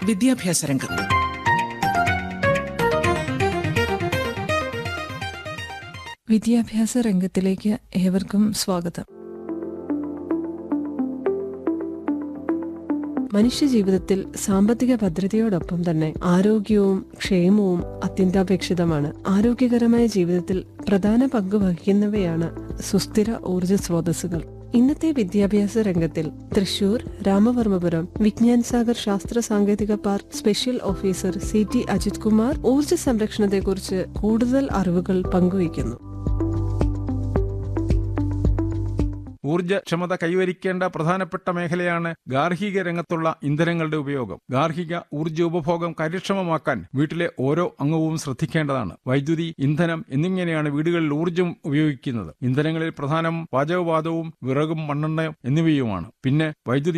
വിദ്യാഭ്യാസ രംഗം വിദ്യാഭ്യാസ രംഗത്തിലേക്ക് ഏവർക്കും സ്വാഗതം മനുഷ്യജീവിതത്തിൽ സാമ്പത്തിക ഭദ്രതയോടൊപ്പം തന്നെ ആരോഗ്യവും ക്ഷേമവും അത്യന്താപേക്ഷിതമാണ് ആരോഗ്യകരമായ ജീവിതത്തിൽ പ്രധാന പങ്ക് വഹിക്കുന്നവയാണ് സുസ്ഥിര ഊർജ സ്രോതസ്സുകൾ ഇന്നത്തെ വിദ്യാഭ്യാസ രംഗത്തിൽ തൃശൂർ രാമവർമ്മപുരം വിജ്ഞാൻ സാഗർ ശാസ്ത്ര സാങ്കേതിക park special officer C T Ajith Kumar ഊർജ സംരക്ഷണത്തെക്കുറിച്ച് കൂടുതൽ അറിവുകൾ പങ്കുവയ്ക്കുന്നു ഊർജ്ജക്ഷമത കൈവരിക്കേണ്ട പ്രധാനപ്പെട്ട മേഖലയാണ് ഗാർഹിക രംഗത്തുള്ള ഇന്ധനങ്ങളുടെ ഉപയോഗം ഗാർഹിക ഊർജ്ജ ഉപഭോഗം കാര്യക്ഷമമാക്കാൻ വീട്ടിലെ ഓരോ അംഗവും ശ്രദ്ധിക്കേണ്ടതാണ് വൈദ്യുതി ഇന്ധനം എന്നിങ്ങനെയാണ് വീടുകളിൽ ഊർജ്ജം ഉപയോഗിക്കുന്നത് ഇന്ധനങ്ങളിൽ പ്രധാനം പാചകവാതവും വിറകും മണ്ണെണ്ണയും എന്നിവയുമാണ് പിന്നെ വൈദ്യുതി